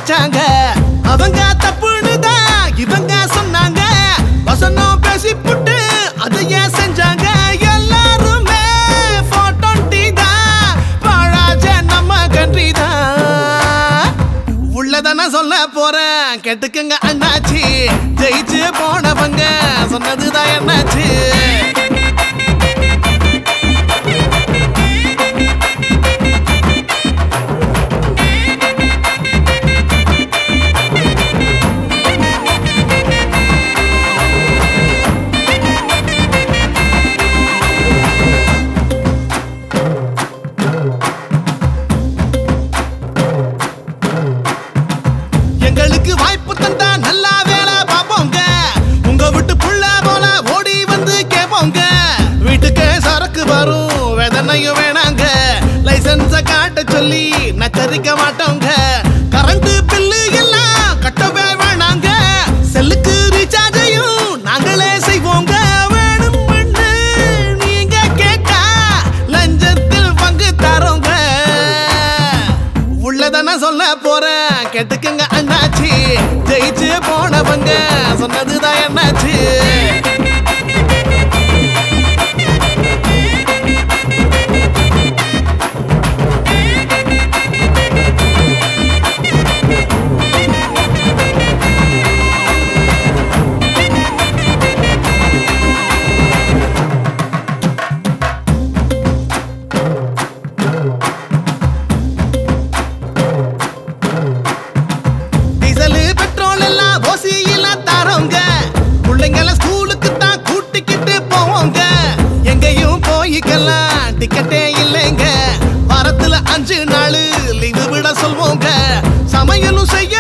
நினைச்சாங்க அவங்க தப்புன்னு தான் இவங்க சொன்னாங்க வசனம் பேசி புட்டு அதையே செஞ்சாங்க எல்லாருமே போட்டோண்டி தான் பாழாச்ச நம்ம கன்றி தான் உள்ளதான சொல்ல போறேன் கேட்டுக்கங்க அண்ணாச்சி ஜெயிச்சு போனவங்க சொன்னதுதான் என்னாச்சு எங்களுக்கு வாய்ப்பு தந்தா நல்லா வேலை பார்ப்போங்க உங்க வீட்டு புள்ள போல ஓடி வந்து கேட்போங்க வீட்டுக்கு சரக்கு வரும் வேதனையும் வேணாங்க லைசன்ஸ காட்ட சொல்லி நச்சரிக்க மாட்டோங்க கரண்ட் பில்லு எல்லாம் கட்டவே வேணாங்க செல்லுக்கு ரீசார்ஜையும் நாங்களே செய்வோங்க வேணும்னு நீங்க கேட்டா லஞ்சத்தில் பங்கு தரோங்க உள்ளதான சொல்ல போறேன் கேட்டுக்கங்க அண்ணாச்சி ஜெயிச்சு போனவங்க சொன்னதுதான் என்னாச்சு டீசல் பெட்ரோல் எல்லாம் ஓசியில தரோங்க பிள்ளைங்கள ஸ்கூலுக்கு தான் கூட்டிக்கிட்டு போவோங்க எங்கேயும் போய்க்கலாம் டிக்கெட்டே இல்லைங்க வாரத்துல அஞ்சு நாள் லீவு விட சொல்வோங்க சமையலும் செய்ய